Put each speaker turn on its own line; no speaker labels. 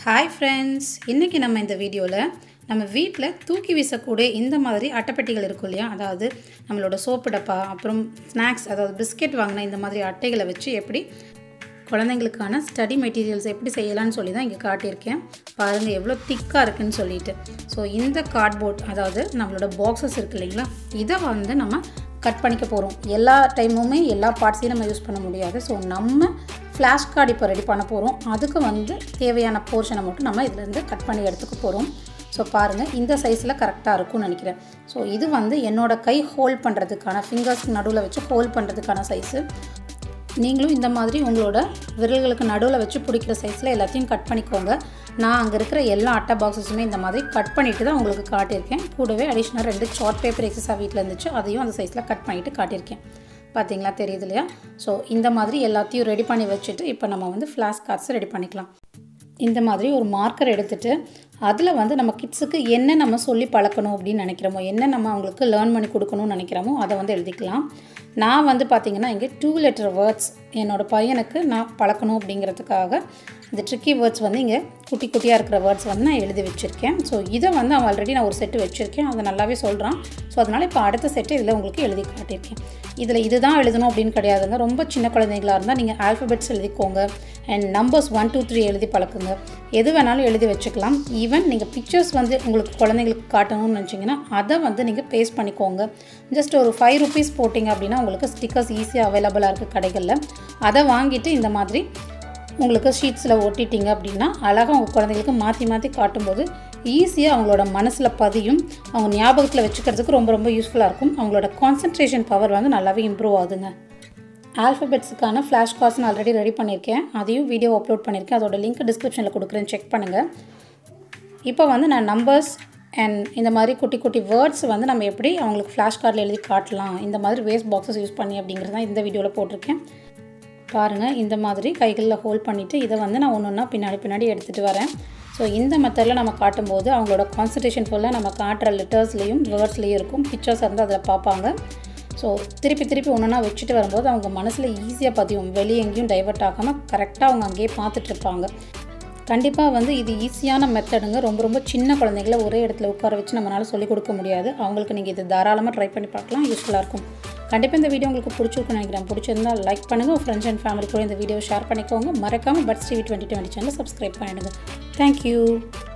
hi friends இன்றைக்கி நம்ம இந்த வீடியோவில் நம்ம வீட்டில் தூக்கி வீசக்கூடிய இந்த மாதிரி அட்டைப்பெட்டிகள் இருக்கும் இல்லையா அதாவது நம்மளோட சோப்பு டப்பா அப்புறம் ஸ்நாக்ஸ் அதாவது பிஸ்கெட் வாங்கின இந்த மாதிரி அட்டைகளை வச்சு எப்படி குழந்தைங்களுக்கான ஸ்டடி மெட்டீரியல்ஸ் எப்படி செய்யலாம்னு சொல்லி தான் இங்கே காட்டியிருக்கேன் பாருங்கள் எவ்வளோ திக்காக இருக்குன்னு சொல்லிட்டு ஸோ இந்த கார்ட்போர்ட் அதாவது நம்மளோட பாக்ஸஸ் இருக்கு இல்லைங்களா இதை வந்து நம்ம கட் பண்ணிக்க போகிறோம் எல்லா டைமுமே எல்லா பார்ட்ஸையும் நம்ம யூஸ் பண்ண முடியாது ஸோ நம்ம ஃப்ளாஷ் கார்டு இப்போ ரெடி பண்ண போகிறோம் அதுக்கு வந்து தேவையான போர்ஷனை மட்டும் நம்ம இதுலேருந்து கட் பண்ணி எடுத்துக்க போகிறோம் ஸோ பாருங்கள் இந்த சைஸில் கரெக்டாக இருக்கும்னு நினைக்கிறேன் ஸோ இது வந்து என்னோடய கை ஹோல்ட் பண்ணுறதுக்கான ஃபிங்கர்ஸ் நடுவில் வச்சு ஹோல்ட் பண்ணுறதுக்கான சைஸு நீங்களும் இந்த மாதிரி உங்களோட விரல்களுக்கு நடுவில் வச்சு பிடிக்கிற சைஸில் எல்லாத்தையும் கட் பண்ணிக்கோங்க நான் அங்கே இருக்கிற எல்லா அட்டை பாக்ஸஸுமே இந்த மாதிரி கட் பண்ணிவிட்டு தான் உங்களுக்கு காட்டியிருக்கேன் கூடவே அடிஷ்னல் ரெண்டு சார்ட் பேப்பர் எக்ஸஸாக வீட்டில் இருந்துச்சு அதையும் அந்த சைஸில் கட் பண்ணிவிட்டு காட்டியிருக்கேன் பார்த்தீங்களா தெரியுது இல்லையா ஸோ இந்த மாதிரி எல்லாத்தையும் ரெடி பண்ணி வச்சுட்டு இப்போ நம்ம வந்து ஃப்ளாஷ் கார்ட்ஸ் ரெடி பண்ணிக்கலாம் இந்த மாதிரி ஒரு மார்க்கர் எடுத்துகிட்டு அதில் வந்து நம்ம கிட்ஸுக்கு என்ன நம்ம சொல்லி பழக்கணும் அப்படின்னு நினைக்கிறோமோ என்ன நம்ம அவங்களுக்கு லேர்ன் பண்ணி கொடுக்கணும்னு நினைக்கிறோமோ அதை வந்து எழுதிக்கலாம் நான் வந்து பார்த்திங்கன்னா இங்கே டூ லெட்டர் வேர்ட்ஸ் என்னோடய பையனுக்கு நான் பழக்கணும் அப்படிங்கிறதுக்காக இந்த ட்ரிக்கி வேர்ட்ஸ் வந்து இங்கே குட்டி குட்டியாக இருக்கிற வேர்ட்ஸ் வந்து நான் எழுதி வச்சுருக்கேன் ஸோ இதை வந்து அவன் ஆல்ரெடி நான் ஒரு செட்டு வச்சுருக்கேன் அதை நல்லாவே சொல்கிறான் ஸோ அதனால் இப்போ அடுத்த செட்டு இதில் உங்களுக்கு எழுதி காட்டியிருக்கேன் இதில் இதுதான் எழுதணும் அப்படின்னு கிடையாதுங்க ரொம்ப சின்ன குழந்தைங்களாக இருந்தால் நீங்கள் ஆல்ஃபபெட்ஸ் எழுதிக்கோங்க and numbers one two three எழுதி பழக்குங்க எது வேணாலும் எழுதி வச்சுக்கலாம் ஈவன் நீங்கள் பிக்சர்ஸ் வந்து உங்களுக்கு குழந்தைங்களுக்கு காட்டணும்னு நினச்சிங்கன்னா அதை வந்து நீங்கள் பேஸ்ட் பண்ணிக்கோங்க ஜஸ்ட் ஒரு ஃபைவ் ருபீஸ் போட்டிங்க அப்படின்னா உங்களுக்கு ஸ்டிக்கர்ஸ் ஈஸியாக அவைலபிளாக இருக்குது கடைகளில் அதை வாங்கிட்டு இந்த மாதிரி உங்களுக்கு ஷீட்ஸில் ஒட்டிட்டீங்க அப்படின்னா அழகாக உங்கள் குழந்தைங்களுக்கு மாற்றி மாற்றி காட்டும்போது ஈஸியாக அவங்களோட மனசில் பதியும் அவங்க ஞாபகத்தில் வச்சுக்கிறதுக்கு ரொம்ப ரொம்ப யூஸ்ஃபுல்லாக இருக்கும் அவங்களோட கான்சன்ட்ரேஷன் பவர் வந்து நல்லாவே இம்ப்ரூவ் ஆகுதுங்க ஆல்ஃபபெட்ஸுக்கான ஃப்ளாஷ் கார்ட்ஸ் நான் ஆல்ரெடி ரெடி பண்ணியிருக்கேன் அதையும் வீடியோ அப்லோட் பண்ணியிருக்கேன் அதோட லிங்க் டிஸ்கிரிப்ஷனில் கொடுக்குறேன் செக் பண்ணுங்கள் இப்போ வந்து நான் நம்பர்ஸ் அண்ட் இந்த மாதிரி குட்டி குட்டி வேர்ட்ஸ் வந்து நம்ம எப்படி அவங்களுக்கு ஃப்ளாஷ் கார்டில் எழுதி காட்டலாம் இந்த மாதிரி வேஸ்ட் பாக்ஸஸ் யூஸ் பண்ணி அப்படிங்கிறது தான் இந்த வீடியோவில் போட்டிருக்கேன் பாருங்கள் இந்த மாதிரி கைகளில் ஹோல்ட் பண்ணிவிட்டு இதை வந்து நான் ஒன்று ஒன்றா பின்னாடி பின்னாடி எடுத்துகிட்டு வரேன் ஸோ இந்த மெத்தடில் நம்ம காட்டும்போது அவங்களோட கான்சன்ட்ரேஷன் ஃபுல்லாக நம்ம காட்டுற லெட்டர்ஸ்லேயும் வேர்ட்ஸ்லேயும் இருக்கும் பிக்சர்ஸ் வந்து அதில் பார்ப்பாங்க ஸோ திருப்பி திருப்பி ஒன்றுனா வச்சுட்டு வரும்போது அவங்க மனசில் ஈஸியாக பதியும் வெளியே எங்கேயும் டைவெர்ட் ஆகாமல் கரெக்டாக அவங்க அங்கேயே பார்த்துட்ருப்பாங்க கண்டிப்பாக வந்து இது ஈஸியான மெத்தடுங்க ரொம்ப ரொம்ப சின்ன குழந்தைங்கள ஒரே இடத்துல உட்கார வச்சு நம்மளால் சொல்லிக் கொடுக்க முடியாது அவங்களுக்கு நீங்கள் இது தாராளமாக ட்ரை பண்ணி பார்க்கலாம் யூஸ்ஃபுல்லாக இருக்கும் கண்டிப்பாக இந்த வீடியோ உங்களுக்கு பிடிச்சிருக்குன்னு நினைக்கிறேன் பிடிச்சிருந்தா லைக் பண்ணுங்கள் ஃப்ரெண்ட்ஸ் அண்ட் ஃபேமிலி கூட இந்த வீடியோ ஷேர் பண்ணிக்கோங்க மறக்காமல் buds TV twenty twenty channel subscribe பண்ணிடுங்க தேங்க்யூ